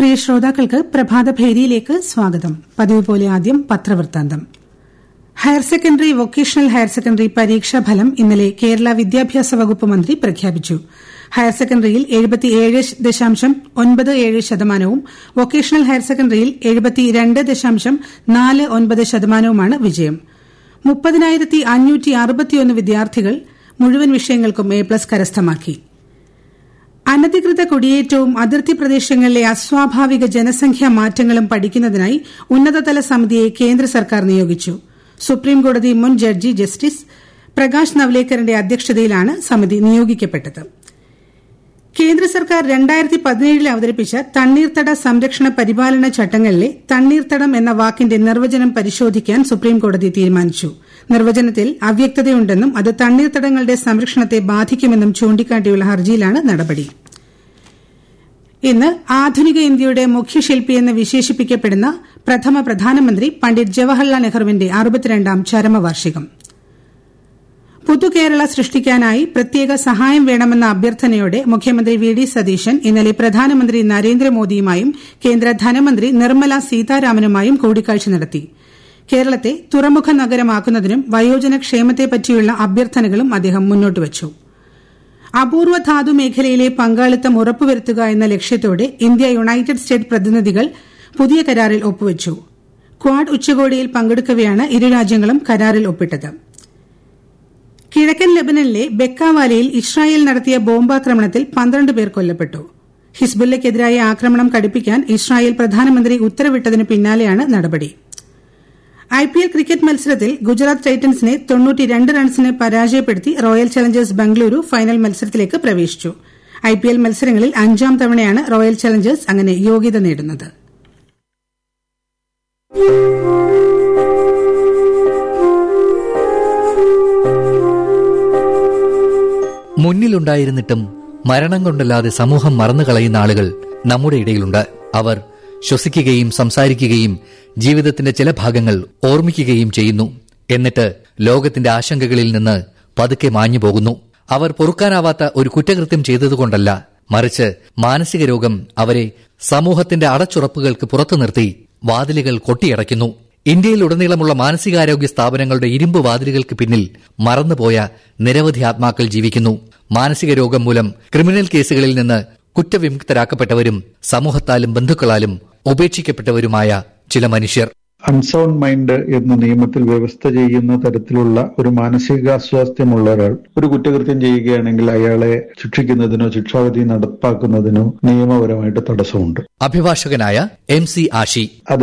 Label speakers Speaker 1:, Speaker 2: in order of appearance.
Speaker 1: പ്രിയ ശ്രോതാക്കൾക്ക് പ്രഭാതഭേരിയിലേക്ക് സ്വാഗതം പതിവ് പോലെ ആദ്യം പത്രവൃത്താന്തം higher secondary vocational higher secondary പരീക്ഷാ ഫലം ഇന്നലെ കേരള വിദ്യാഭ്യാസ വകുപ്പ് മന്ത്രി പ്രഖ്യാപിച്ചു ഹയർ സെക്കൻഡറിയിൽ എഴുപത്തിയേഴ് ദശാംശം ഒൻപത് ഏഴ് ശതമാനവും വൊക്കേഷണൽ ഹയർ സെക്കൻഡറിയിൽ എഴുപത്തിരണ്ട് ദശാംശം നാല് ഒൻപത് ശതമാനവുമാണ് വിജയം മുപ്പതിനായിരത്തി അഞ്ഞൂറ്റി അറുപത്തിയൊന്ന് വിദ്യാർത്ഥികൾ മുഴുവൻ വിഷയങ്ങൾക്കും എ പ്ലസ് കരസ്ഥമാക്കി അനധികൃത കുടിയേറ്റവും അതിർത്തി പ്രദേശങ്ങളിലെ അസ്വാഭാവിക ജനസംഖ്യാ മാറ്റങ്ങളും പഠിക്കുന്നതിനായി ഉന്നതതല സമിതിയെ കേന്ദ്ര സർക്കാർ നിയോഗിച്ചു സുപ്രീംകോടതി മുൻ ജഡ്ജി ജസ്റ്റിസ് പ്രകാശ് നവ്ലേക്കറിന്റെ അധ്യക്ഷതയിലാണ് സമിതി നിയോഗിക്കപ്പെട്ടത് കേന്ദ്ര സർക്കാർ രണ്ടായിരത്തി പതിനേഴിൽ അവതരിപ്പിച്ച തണ്ണീർത്തട സംരക്ഷണ പരിപാലന ചട്ടങ്ങളിലെ തണ്ണീർത്തടം എന്ന വാക്കിന്റെ നിർവചനം പരിശോധിക്കാൻ സുപ്രീംകോടതി തീരുമാനിച്ചു നിർവചനത്തിൽ അവ്യക്തതയുണ്ടെന്നും അത് തണ്ണീർത്തടങ്ങളുടെ സംരക്ഷണത്തെ ബാധിക്കുമെന്നും ചൂണ്ടിക്കാട്ടിയുള്ള ഹർജിയിലാണ് നടപടി ഇന്ന് ആധുനിക ഇന്ത്യയുടെ മുഖ്യശില്പിയെന്ന് വിശേഷിപ്പിക്കപ്പെടുന്ന പ്രഥമ പ്രധാനമന്ത്രി പണ്ഡിറ്റ് ജവഹർലാൽ നെഹ്റുവിന്റെ അറുപത്തിരണ്ടാം ചരമവാർഷികം പുതുകേരള സൃഷ്ടിക്കാനായി പ്രത്യേക സഹായം വേണമെന്ന അഭ്യർത്ഥനയോടെ മുഖ്യമന്ത്രി വി ഡി സതീശൻ ഇന്നലെ പ്രധാനമന്ത്രി നരേന്ദ്രമോദിയുമായും കേന്ദ്ര ധനമന്ത്രി നിർമ്മല സീതാരാമനുമായും കൂടിക്കാഴ്ച നടത്തി കേരളത്തെ തുറമുഖ നഗരമാക്കുന്നതിനും വയോജന ക്ഷേമത്തെപ്പറ്റിയുള്ള അഭ്യർത്ഥനകളും അദ്ദേഹം മുന്നോട്ടുവച്ചു അപൂർവ ധാതു മേഖലയിലെ പങ്കാളിത്തം ഉറപ്പുവരുത്തുക എന്ന ലക്ഷ്യത്തോടെ ഇന്ത്യ യുണൈറ്റഡ് സ്റ്റേറ്റ് പ്രതിനിധികൾ പുതിയ കരാറിൽ ഒപ്പുവച്ചു ക്വാഡ് ഉച്ചകോടിയിൽ പങ്കെടുക്കവെയാണ് ഇരു രാജ്യങ്ങളും കരാറിൽ ഒപ്പിട്ടത് കിഴക്കൻ ലബനനിലെ ബെക്കാവാലയിൽ ഇസ്രായേൽ നടത്തിയ ബോംബാക്രമണത്തിൽ പന്ത്രണ്ട് പേർ കൊല്ലപ്പെട്ടു ഹിസ്ബുല്ലയ്ക്കെതിരായ ആക്രമണം കടുപ്പിക്കാൻ ഇസ്രായേൽ പ്രധാനമന്ത്രി ഉത്തരവിട്ടതിന് പിന്നാലെയാണ് നടപടി ഐപിഎൽ ക്രിക്കറ്റ് മത്സരത്തിൽ ഗുജറാത്ത് ടൈറ്റൻസിനെ തൊണ്ണൂറ്റിരണ്ട് റൺസിന് പരാജയപ്പെടുത്തി റോയൽ ചലഞ്ചേഴ്സ് ബംഗളൂരു ഫൈനൽ മത്സരത്തിലേക്ക് പ്രവേശിച്ചു ഐപിഎൽ മത്സരങ്ങളിൽ അഞ്ചാം തവണയാണ് റോയൽ ചലഞ്ചേഴ്സ് അങ്ങനെ യോഗ്യത നേടുന്നത്
Speaker 2: മുന്നിലുണ്ടായിരുന്നിട്ടും മരണം കൊണ്ടല്ലാതെ സമൂഹം മറന്നുകളയുന്ന ആളുകൾ നമ്മുടെ ഇടയിലുണ്ട് അവർ ശ്വസിക്കുകയും സംസാരിക്കുകയും ജീവിതത്തിന്റെ ചില ഭാഗങ്ങൾ ഓർമ്മിക്കുകയും ചെയ്യുന്നു എന്നിട്ട് ലോകത്തിന്റെ ആശങ്കകളിൽ നിന്ന് പതുക്കെ മാഞ്ഞു പോകുന്നു അവർ പൊറുക്കാനാവാത്ത ഒരു കുറ്റകൃത്യം ചെയ്തതുകൊണ്ടല്ല മറിച്ച് മാനസിക രോഗം അവരെ സമൂഹത്തിന്റെ അടച്ചുറപ്പുകൾക്ക് പുറത്തു നിർത്തി വാതിലുകൾ കൊട്ടിയടയ്ക്കുന്നു ഇന്ത്യയിലുടനീളമുള്ള മാനസികാരോഗ്യ സ്ഥാപനങ്ങളുടെ ഇരുമ്പ് വാതിലുകൾക്ക് പിന്നിൽ മറന്നുപോയ നിരവധി ആത്മാക്കൾ ജീവിക്കുന്നു മാനസിക രോഗം മൂലം ക്രിമിനൽ കേസുകളിൽ നിന്ന് കുറ്റവിമുക്തരാക്കപ്പെട്ടവരും സമൂഹത്താലും ബന്ധുക്കളാലും ഉപേക്ഷിക്കപ്പെട്ടവരുമായ ചില മനുഷ്യർ
Speaker 3: അൺസൗണ്ട് മൈൻഡ് എന്ന നിയമത്തിൽ വ്യവസ്ഥ ചെയ്യുന്ന തരത്തിലുള്ള ഒരു മാനസികാസ്വാസ്ഥ്യമുള്ള ഒരാൾ ഒരു കുറ്റകൃത്യം ചെയ്യുകയാണെങ്കിൽ അയാളെ ശിക്ഷിക്കുന്നതിനോ ശിക്ഷാവിധി നടപ്പാക്കുന്നതിനോ നിയമപരമായിട്ട് തടസ്സമുണ്ട്
Speaker 2: അഭിഭാഷകനായ എം സി ആഷി
Speaker 3: അത്